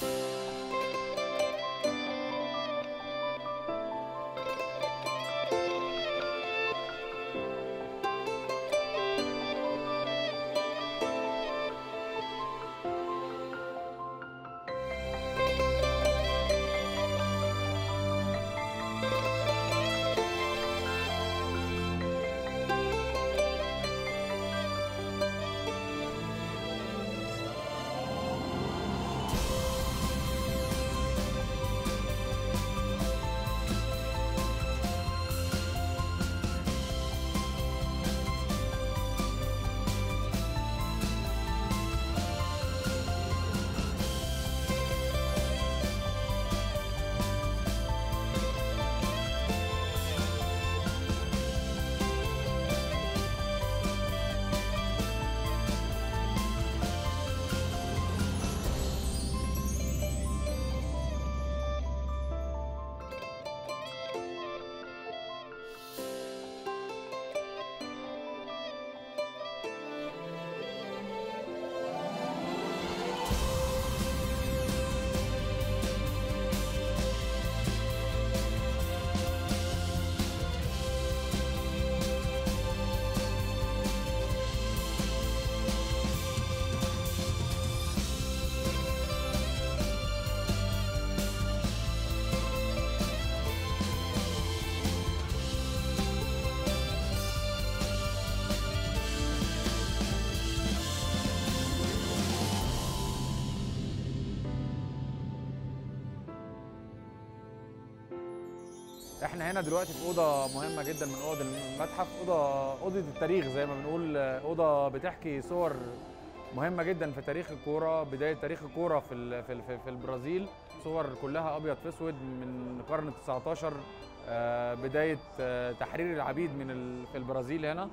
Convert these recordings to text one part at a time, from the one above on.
احنا هنا دلوقتي في اوضه مهمه جدا من اوض المتحف اوضه اوضه التاريخ زي ما بنقول اوضه بتحكي صور مهمه جدا في تاريخ الكوره بدايه تاريخ الكوره في ال- في ال- في البرازيل صور كلها ابيض في اسود من القرن ال 19 آه، بدايه آه، تحرير العبيد من ال- في البرازيل هنا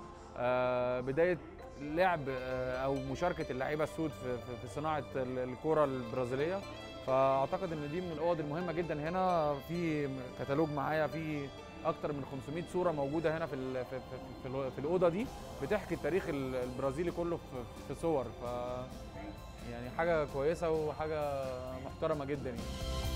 آه، بدايه لعب آه، او مشاركه اللعيبه السود في في- في صناعه ال- الكوره البرازيليه فاعتقد ان دي من الاوض المهمه جدا هنا في كتالوج معايا في اكتر من 500 صوره موجوده هنا في ال- في في, في, ال- في الاوضه دي بتحكي التاريخ ال- البرازيلي كله في, في صور ف يعني حاجه كويسه وحاجه محترمه جدا يعني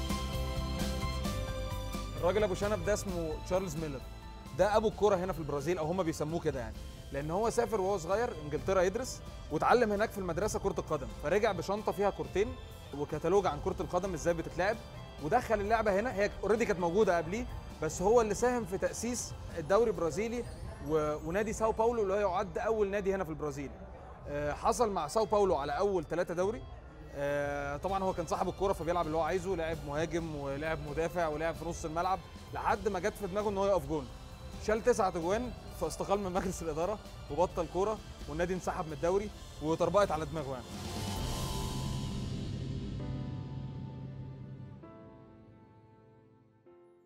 الراجل ابو شنب ده اسمه تشارلز ميلر ده ابو الكوره هنا في البرازيل او هم بيسموه كده يعني لان هو سافر وهو صغير انجلترا يدرس واتعلم هناك في المدرسه كره القدم فرجع بشنطه فيها كورتين وكتالوج عن كره القدم ازاي بتتلعب ودخل اللعبه هنا هي اوريدي كانت موجوده قبليه بس هو اللي ساهم في تاسيس الدوري البرازيلي و... ونادي ساو باولو اللي هو يعد اول نادي هنا في البرازيل آه، حصل مع ساو باولو على اول ثلاثه دوري آه، طبعا هو كان صاحب الكوره فبيلعب اللي هو عايزه لعب مهاجم ولعب مدافع ولعب في نص الملعب لحد ما جت في دماغه ان هو يقف جون شال تسعة اجوان فاستقال من مجلس الاداره وبطل كوره والنادي انسحب من الدوري وطربقت على دماغه يعني